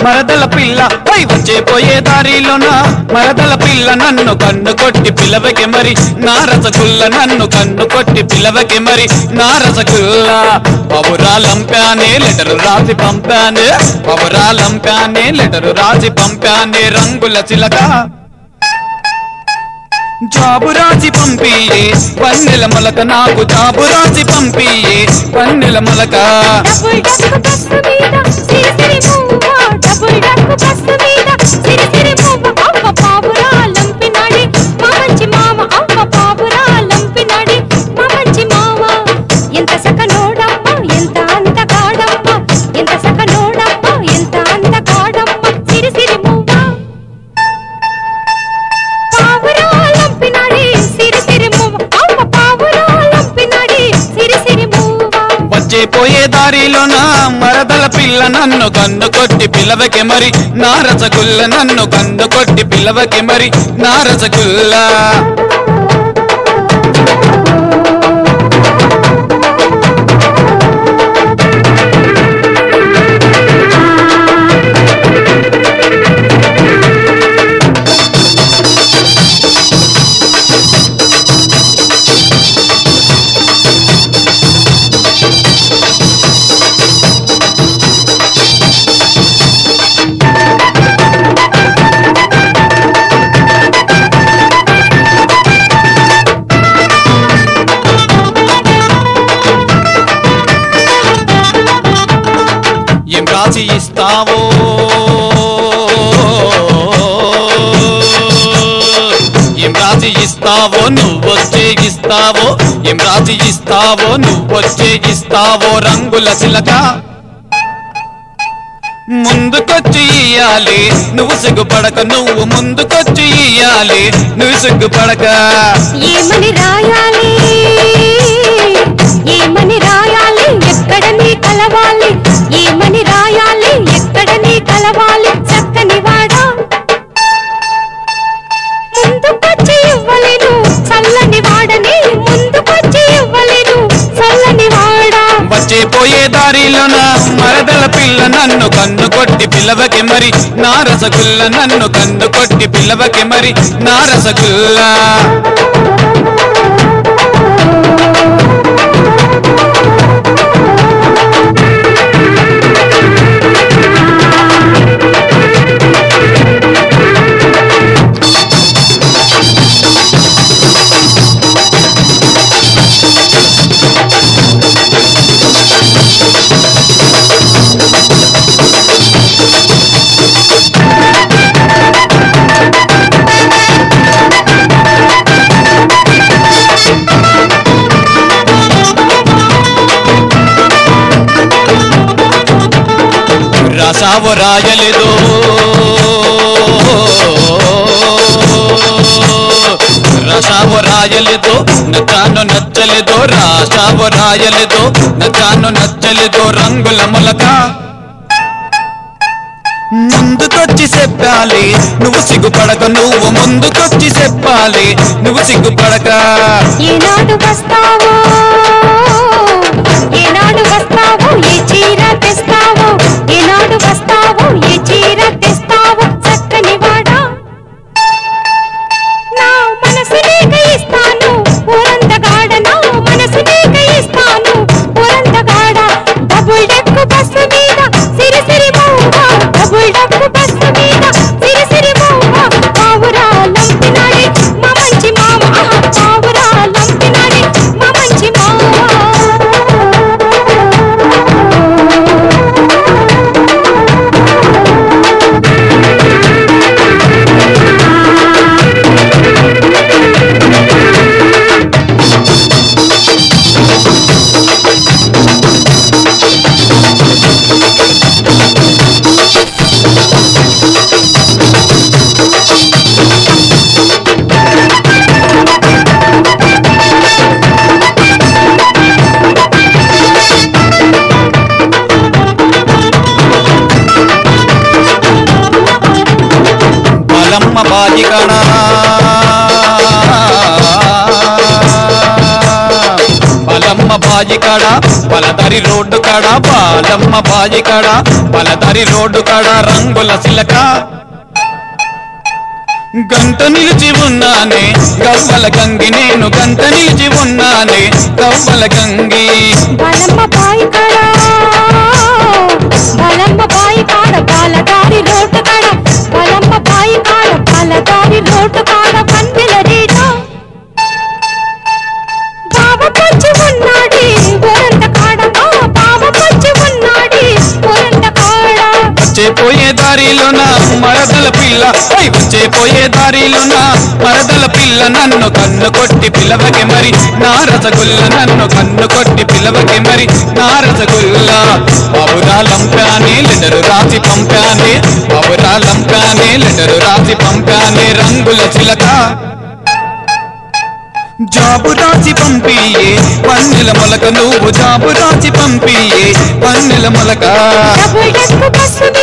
మరదల పిల్ల పై వచ్చే పోయే దారిలోన మరదల పిల్ల నన్ను కన్ను కొట్టి పిలవకి మరి నా రసగుల్ల నన్ను కన్ను కొట్టి పిలవకి మరి నా రసగుల్ల పవురాలంపానే లెటరు రాసి పంపానే పవురాలంపానే లెటరు రాసి పంపానే రంగుల చిలక జాబు రాసి పంపియే పన్నెల మొలక నాకు జాబు రాసి పంపియే పన్నెల మొలక డబుల్ డక్కు బస్సు మీద సిరి సిరి మూవ డబుల్ డక్కు బస్సు మీద సిరి సిరి మూవ అవ్వ పావురా లంపినాడి మా మంచి మామ అవ్వ పావురా లంపినాడి మా మంచి మామ ఎంత సకనోడమ్మ ఎంత అందగాడమ్మ ఎంత సకనోడమ్మ ఎంత అందగాడమ్మ సిరి సిరి మూవ పావురా లంపినాడి సిరి సిరి మూవ అవ్వ పావురా లంపినాడి సిరి సిరి మూవ వచ్చే పోయే దారిలోన మరదల పిల్ల నన్ను కన్ను కొట్టి పిలవకి మరి నా రసగుల్ల నన్ను కన్ను కొట్టి పిలవకి మరి నా రసగుల్ల ఏం రాసి ఇస్తావో ఏం రాసి ఇస్తావో నువ్వొచ్చే ఇస్తావో ఏం రాసి ఇస్తావో నువ్వొచ్చే ఇస్తావో రంగుల చిలక ముందుకొచ్చి ఇయ్యాలి నువ్వు సిగ్గుపడక నువ్వు ముందుకొచ్చి ఇయ్యాలి నువ్వు సిగ్గుపడక ఏమని రాయాలి ఏమని రాయాలి ఎక్కడ నీ కలవాలి ఏమని రాయాలి ఎక్కడ నీ కలవాలి చక్కని వాడా ముందుకొచ్చి ఇవ్వలేను చల్లని వాడని ముందుకొచ్చి ఇవ్వలేను చల్లని వాడా వచ్చే పోయే దారిలోన మరదల పిల్ల నన్ను కన్ను కొట్టి పిల్లవకి మరి నా రసగుల్ల నన్ను కన్ను కొట్టి పిల్లవకి మరి నా రసగుల్ల రాసావు రాయలేదో రసావు రాయలేదో నచ్చాను నచ్చలేదో రాసావు రాయలేదో నచ్చాను నచ్చలేదో రంగుల మొలక ముందుకొచ్చి చెప్పాలి నువ్వు సిగ్గుపడక నువ్వు ముందుకొచ్చి చెప్పాలి నువ్వు సిగ్గుపడక ఏనాడు వస్తావో ఏనాడు వస్తావో ఏ చీర తెస్తావో ఏనాడు వస్తావో ఏ చీర తెస్తావో చక్కని వాడా నా మనసు నీకు ఇస్తాను ఊరంతగాడ నా మనసు నీకు ఇస్తాను ఊరంతగాడ డబుల్ డెక్కు బస్సు మీద సిరి సిరి మూవ డబుల్ డెక్కు బస్సు మీద సిరి సిరి మూవ పావురా లంపినాడి మా మంచి మామ ఆహా, పావురా లంపినాడి మా మంచి మామ బలమ్మ బాజికణ బలమ్మ బాయి కాడ పలదారి రోడ్డు కాడ బాలమ్మ బాయి కాడ పలదారి రోడ్డు కాడ రంగుల సిలక గంట నిలిచి ఉన్నానే గవ్వల గంగి నేను గంట నిలిచి ఉన్నానే గవ్వల గంగి బలమ్మ బాయి కాడ బలమ్మ బాయి కాడ పాలదారి రోడ్డు కాడ బలమ్మ బాయి కాడ పాలదారి రోడ్డు కాడ పందిల రీట బావ పొచ్చి ఉన్నాడి ఊరంత కాడ ఆ బావ పొచ్చి ఉన్నాడి ఊరంత కాడ వచ్చే పోయే దారిలోన మరదల పిల్ల ఓయ్ వచ్చే పోయే దారిలోన మరదల పిల్ల నన్ను కన్ను కొట్టి పిలవకి మరి నా రసగుల్ల నన్ను కన్ను కొట్టి పిలవకి మరి నా రసగుల్ల బాబురాలంపానే లెటరు రాసి పంపానే బాబురాలంపానే లెటరు రాసి పంపానే రంగుల చిలక జాబు రాసి పంపియే పన్నెల మొలక నువ్వు జాబు రాసి పంపియే పన్నెల మొలక డబుల్ డెక్ బస్సు